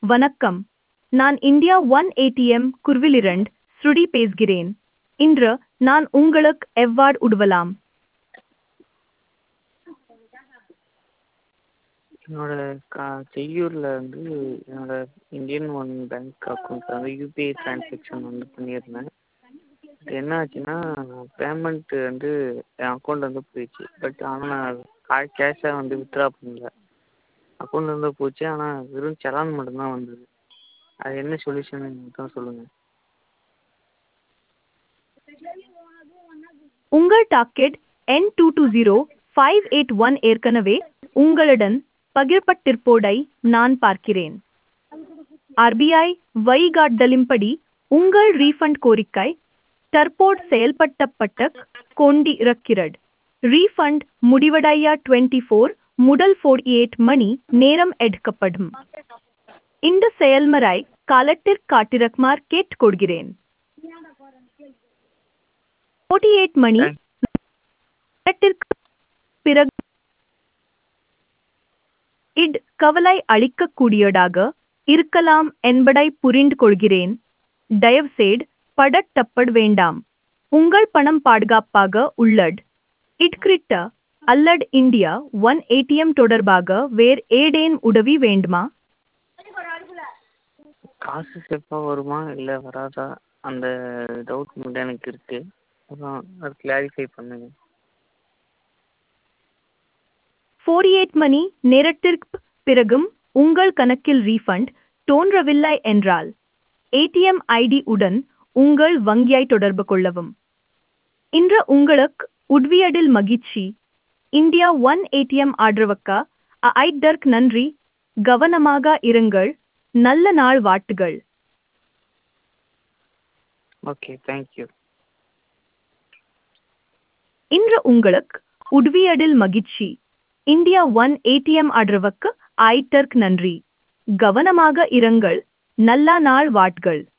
வணக்கம் நான் India one ATM குர்விலிரண்ட் ஸ்ருதி பேசுகிறேன் இன்று நான் உங்களுக்கு எவ்வாறு உதவலாம் என்னோட கா செய்யூரில் வந்து என்னோட இந்தியன் ஒன் பேங்க் அக்கௌண்ட்டில் வந்து யூபிஐ ட்ரான்ஸாக்ஷன் வந்து பண்ணியிருந்தேன் அது என்ன ஆச்சுன்னா பேமெண்ட்டு வந்து என் அக்கௌண்ட்லேருந்து போயிடுச்சு பட் ஆனால் நான் கா கேஷாக வந்து வித்ட்ரா பண்ணல அக்கௌண்ட்லேருந்து போச்சு ஆனால் வெறும் செலான் மட்டும்தான் வந்தது அது என்ன சொல்யூஷன் மட்டும் சொல்லுங்கள் உங்கள் டாக்கெட் என் two two zero five eight one ஏற்கனவே உங்களுடன் பகிரப்பட்டிருப்போதை நான் பார்க்கிறேன் ஆர்பிஐ வழிகாட்டுதலின்படி உங்கள் ரீஃபண்ட் கோரிக்கை தற்போது செயல்படுத்தப்பட்ட கொண்டிருக்கிறது ரீஃபண்ட் முடிவடைய டுவெண்ட்டி ஃபோர் முதல் ஃபோர் எயிட் மணி நேரம் எடுக்கப்படும் இந்த செயல்முறை காலத்திற்கு காட்டிருக்குமாறு கேட்டுக்கொள்கிறேன் ஃபோர்ட்டி எயிட் மணி நேரத்திற்கு பிறகு இட் கவலை அளிக்கக்கூடியதாக இருக்கலாம் என்பதை புரிந்து கொள்கிறேன் தயவுசெய்து படட்டப்பட வேண்டாம் உங்கள் பணம் பாதுகாப்பாக உள்ளது இட்கிரிட்ட அல்லது இந்தியா ஒன் ஏடிஎம் தொடர்பாக வேறு ஏதேனும் உதவி வேண்டுமா காசு சேஃபாக வருமா இல்லை வராதா அந்த டவுட் மட்டும் எனக்கு இருக்குது அதான் அது கிளாரிஃபை பண்ணுங்கள் ஃபோர்டி எயிட் மணி நேரத்திற்கு பிறகும் உங்கள் கணக்கில் ரீஃபண்ட் தோன்றவில்லை என்றால் ஏடிஎம் ஐடி உடன் உங்கள் வங்கியை தொடர்பு கொள்ளவும் இன்று உங்களுக்கு உதவியதில் மகிழ்ச்சி இந்தியா ஒன் ஏடிஎம் ஆதரவுக்கு ஐதற்கு நன்றி கவனமாக இருங்கள் நல்ல நாள் வாழ்த்துகள் ஓகே தேங்க்யூ இன்று உங்களுக்கு உதவியதில் மகிழ்ச்சி இந்தியா ஒன் ஏடிஎம் ஆதரவுக்கு ஐதற்கு நன்றி கவனமாக இருங்கள் நல்ல நாள் வாழ்த்துகள்